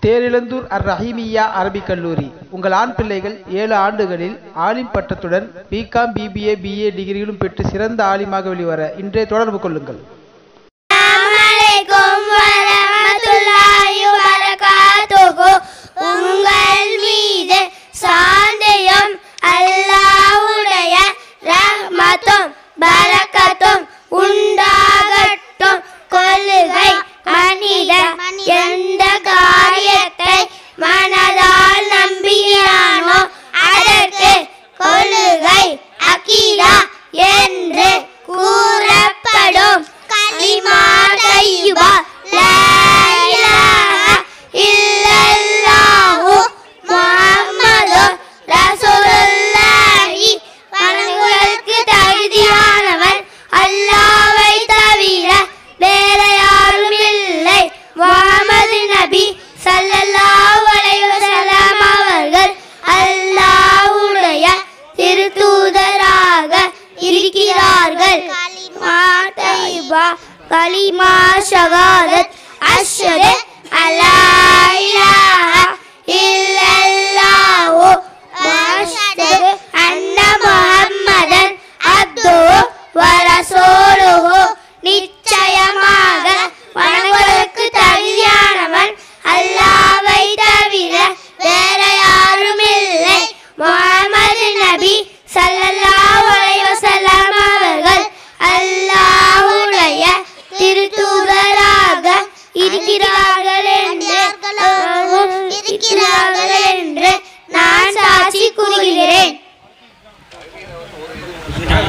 தேரிழந்தூர் அர் ரஹீமியா அரபிக் கல்லூரி உங்கள் ஆண் பிள்ளைகள் ஏழு ஆண்டுகளில் ஆலிம் பட்டத்துடன் பிகாம் பிபிஏ பிஏ டிகிரிகளும் பெற்று சிறந்த ஆலிமாக வெளிவர இன்றே தொடர்பு கொள்ளுங்கள் அலைக்கும் வரமத்துல்லாஹி வரகாத்துஹு உங்கள் மீது சாந்தியும் அல்லாஹ்வுடைய ரஹ்மத்தும் பரக்கத்தும் உண்டாகட்டும் கொள்ளுகை மனித எந்த காரியத்தை மனதால் நம்பியானோ அதற்கு கொள்ளுகை அகீதா என்று கூறப்படும் கலிமா தையுபா லா இலாஹ இல்லல்லாஹு முஹம்மது ரசூலுல்லாஹி வணங்குவதற்கு தகுதியானவன் அல்லாஹ்வை தவிர வேற யாரும் இல்லை முஹம்மது நபி ஸல்லல்லாஹு அலைஹி வஸல்லம் அவர்கள் அல்லாஹ்வுடைய திருத்தூதராக இருக்கிறார்கள் கலிமா தைபா கலிமா ஷகாதத் அஷ்ஹது அல்லா இலாஹ இல்லல்லாஹு வ அஷ்ஹது அன்ன முஹம்மதன் அப்துஹு வ ரசூலுஹு நிச்சயமாக வணங்குவதற்கு தகுதியானவன் அல்லாஹ்வை தவிர வேற யாரும் இல்லை முஹம்மது நபி ஸல்லல்லாஹு அலைஹி வஸல்லம் அவர்கள் அல்லாஹ்வுடைய திருத்தூதராக இருக்கிறார்கள் என்று இருக்கிறார்கள் என்று நான் சாட்சி கூறுகிறேன்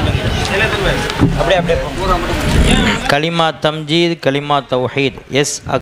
கலிமா தம்ஜீத் கலிமா தௌஹீத் எஸ்